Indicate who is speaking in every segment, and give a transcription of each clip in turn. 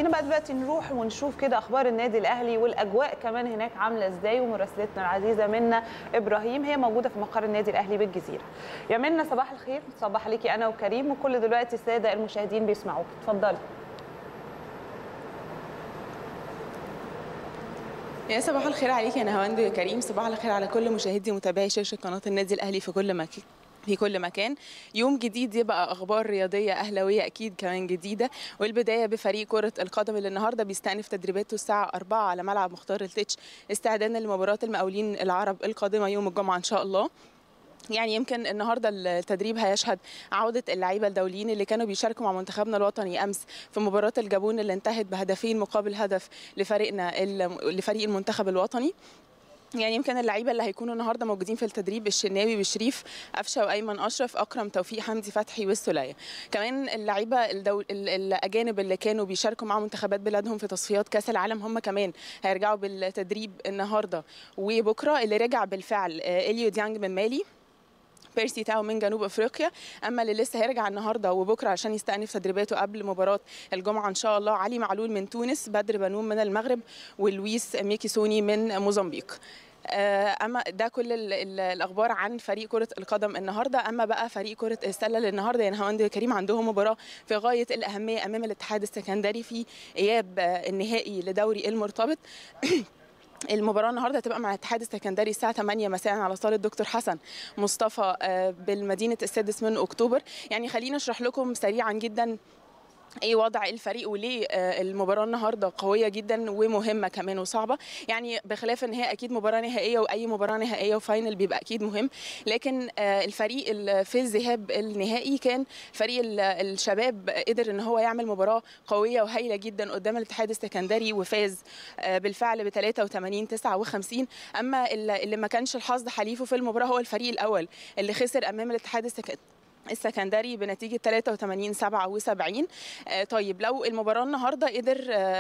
Speaker 1: خلينا بقى دلوقتي نروح ونشوف كده اخبار النادي الاهلي والاجواء كمان هناك عامله ازاي ومراسلتنا العزيزه منا ابراهيم هي موجوده في مقر النادي الاهلي بالجزيره يا منا صباح الخير صباح عليكي انا وكريم وكل دلوقتي الساده المشاهدين بيسمعوك اتفضلي
Speaker 2: يا صباح الخير عليك يا نهاوند يا كريم صباح الخير على كل مشاهدي ومتابعي شاشه قناه النادي الاهلي في كل مكان في كل مكان يوم جديد يبقى اخبار رياضيه اهلاويه اكيد كمان جديده والبدايه بفريق كره القدم اللي النهارده بيستأنف تدريباته الساعه 4 على ملعب مختار التتش استعدادا لمباراه المقاولين العرب القادمه يوم الجمعه ان شاء الله يعني يمكن النهارده التدريب هيشهد عوده اللعيبه الدوليين اللي كانوا بيشاركوا مع منتخبنا الوطني امس في مباراه الجابون اللي انتهت بهدفين مقابل هدف لفريقنا لفريق المنتخب الوطني يعني يمكن اللعيبه اللي هيكونوا النهارده موجودين في التدريب الشناوي والشريف قفشه وايمن اشرف اكرم توفيق حمدي فتحي والسوليه كمان اللعيبه الدول... الاجانب اللي كانوا بيشاركوا مع منتخبات بلادهم في تصفيات كاس العالم هم كمان هيرجعوا بالتدريب النهارده وبكره اللي رجع بالفعل اليو ديانج من مالي بيرسي تاو من جنوب افريقيا اما اللي لسه هيرجع النهارده وبكره عشان يستأنف تدريباته قبل مباراه الجمعه ان شاء الله علي معلول من تونس بدر بنوم من المغرب ولويس ميكي سوني من موزمبيق اما ده كل ال ال الاخبار عن فريق كره القدم النهارده اما بقى فريق كره السله اللي النهارده يعني هوند كريم عندهم مباراه في غايه الاهميه امام الاتحاد السكندري في اياب النهائي لدوري المرتبط المباراة النهارده هتبقى مع الاتحاد السكندري الساعة 8 مساء على صالة دكتور حسن مصطفى بالمدينة السادس من أكتوبر يعني خلينا أشرح لكم سريعا جدا ايه وضع الفريق وليه المباراه النهارده قويه جدا ومهمه كمان وصعبه يعني بخلاف ان هي اكيد مباراه نهائيه واي مباراه نهائيه وفاينل بيبقى اكيد مهم لكن الفريق في الذهاب النهائي كان فريق الشباب قدر ان هو يعمل مباراه قويه وهايله جدا قدام الاتحاد السكندري وفاز بالفعل ب 83 59 اما اللي ما كانش الحظ حليفه في المباراه هو الفريق الاول اللي خسر امام الاتحاد السكندري السكندري بنتيجه 83 77 طيب لو المباراه النهارده قدر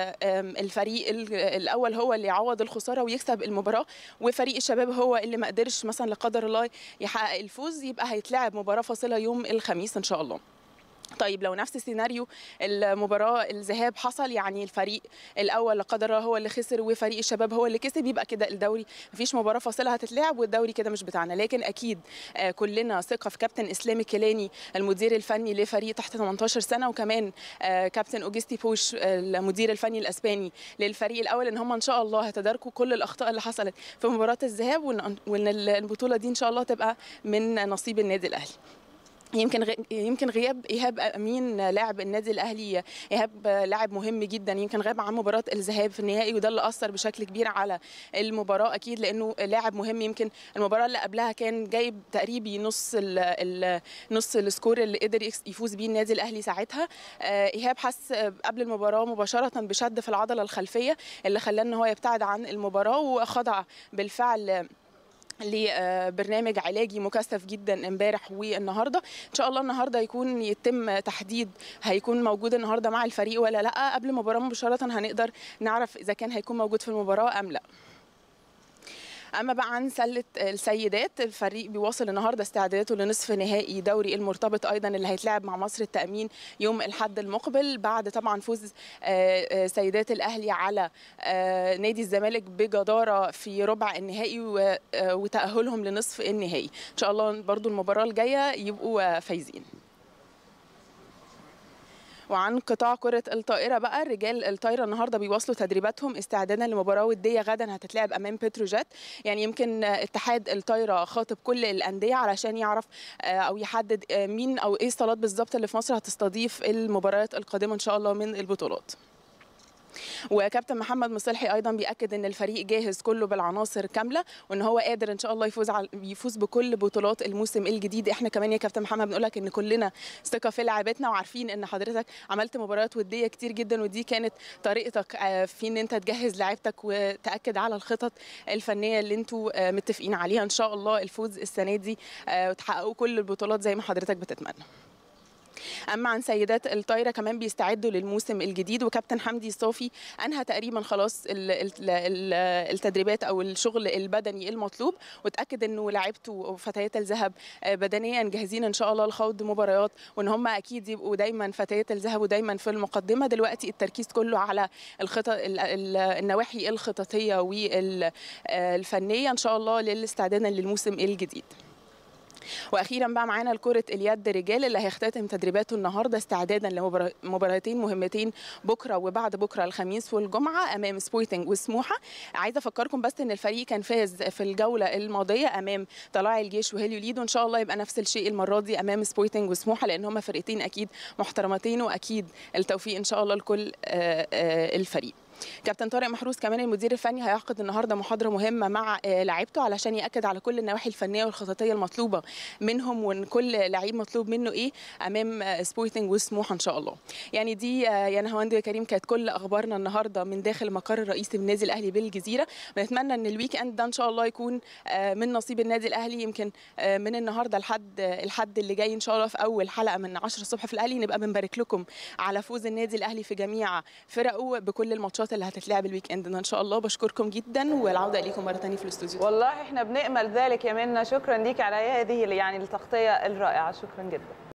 Speaker 2: الفريق الاول هو اللي يعوض الخساره ويكسب المباراه وفريق الشباب هو اللي ما قدرش مثلا لا قدر الله يحقق الفوز يبقى هيتلعب مباراه فاصله يوم الخميس ان شاء الله طيب لو نفس السيناريو المباراه الذهاب حصل يعني الفريق الاول لا قدر الله هو اللي خسر وفريق الشباب هو اللي كسب يبقى كده الدوري مفيش مباراه فاصله هتتلعب والدوري كده مش بتاعنا لكن اكيد كلنا ثقه في كابتن اسلامي كيلاني المدير الفني لفريق تحت 18 سنه وكمان كابتن اوجستي بوش المدير الفني الاسباني للفريق الاول ان هم ان شاء الله هيتداركوا كل الاخطاء اللي حصلت في مباراه الذهاب وان البطوله دي ان شاء الله تبقى من نصيب النادي الاهلي يمكن غ... يمكن غياب ايهاب امين لاعب النادي الاهلي ايهاب لاعب مهم جدا يمكن غاب عن مباراه الذهاب في النهائي وده اللي اثر بشكل كبير على المباراه اكيد لانه لاعب مهم يمكن المباراه اللي قبلها كان جايب تقريبي نص ال... ال... نص السكور اللي قدر يفوز بيه النادي الاهلي ساعتها ايهاب حس قبل المباراه مباشره بشد في العضله الخلفيه اللي خلاه ان هو يبتعد عن المباراه وخضع بالفعل لبرنامج علاجي مكثف جدا امبارح والنهارده ان شاء الله النهارده يكون يتم تحديد هيكون موجود النهارده مع الفريق ولا لا قبل المباراه مباشره هنقدر نعرف اذا كان هيكون موجود في المباراه ام لا اما بقى عن سله السيدات الفريق بيواصل النهارده استعداداته لنصف نهائي دوري المرتبط ايضا اللي هيتلعب مع مصر التامين يوم الاحد المقبل بعد طبعا فوز سيدات الاهلي على نادي الزمالك بجداره في ربع النهائي وتاهلهم لنصف النهائي ان شاء الله برضو المباراه الجايه يبقوا فايزين وعن قطاع كرة الطائرة بقى رجال الطايرة النهارده بيواصلوا تدريباتهم استعدادا لمباراة ودية غدا هتتلعب أمام بتروجيت يعني يمكن اتحاد الطايرة خاطب كل الأندية علشان يعرف أو يحدد مين أو إيه الصالات بالظبط اللي في مصر هتستضيف المباريات القادمة إن شاء الله من البطولات. وكابتن محمد مصلحي ايضا بياكد ان الفريق جاهز كله بالعناصر كامله وان هو قادر ان شاء الله يفوز على يفوز بكل بطولات الموسم الجديد احنا كمان يا كابتن محمد بنقول لك ان كلنا ثقه في لاعبتنا وعارفين ان حضرتك عملت مباريات وديه كتير جدا ودي كانت طريقتك في ان انت تجهز لاعبتك وتاكد على الخطط الفنيه اللي انتوا متفقين عليها ان شاء الله الفوز السنه دي وتحققوا كل البطولات زي ما حضرتك بتتمنى اما عن سيدات الطايره كمان بيستعدوا للموسم الجديد وكابتن حمدي صافي انهى تقريبا خلاص ال- ال- ال- التدريبات او الشغل البدني المطلوب وتاكد انه لاعيبته وفتيات الذهب آه، بدنيا جاهزين ان شاء الله لخوض مباريات وان هم اكيد يبقوا دايما فتيات الذهب ودايما في المقدمه دلوقتي التركيز كله على الخطط ال- ال- النواحي الخططيه والفنيه ان شاء الله للاستعداد للموسم الجديد واخيرا بقى معانا لكره اليد رجال اللي هيختتم تدريباته النهارده استعدادا لمباراتين مهمتين بكره وبعد بكره الخميس والجمعه امام سبورتنج وسموحه عايزه افكركم بس ان الفريق كان فاز في الجوله الماضيه امام طلائع الجيش وهيليو ليد وان شاء الله يبقى نفس الشيء المره دي امام سبورتنج وسموحه لان هم فرقتين اكيد محترمتين واكيد التوفيق ان شاء الله لكل آه، آه، الفريق كابتن طارق محروس كمان المدير الفني هيعقد النهارده محاضره مهمه مع آه، لاعيبته علشان ياكد على كل النواحي الفنيه والخططيه المطلوبه منهم وان كل لعيب مطلوب منه ايه امام آه، سبورتنج وسموحه ان شاء الله يعني دي آه، يا نهاوند يا كريم كانت كل اخبارنا النهارده من داخل المقر الرئيسي بالنادي الاهلي بالجزيره بنتمنى ان الويك اند ده ان شاء الله يكون آه، من نصيب النادي الاهلي يمكن آه، من النهارده لحد آه، الحد اللي جاي ان شاء الله في اول حلقه من 10 الصبح في الاهلي نبقى بنبارك لكم على فوز النادي الاهلي في جميع فرقه بكل الماتشات اللي هتتلعب الويك اند ده ان شاء الله بشكركم جدا والعوده اليكم مره ثانيه في الاستوديو
Speaker 1: والله احنا بنأمل ذلك يا منى شكرا ليك على هذه يعني التغطيه الرائعه شكرا جدا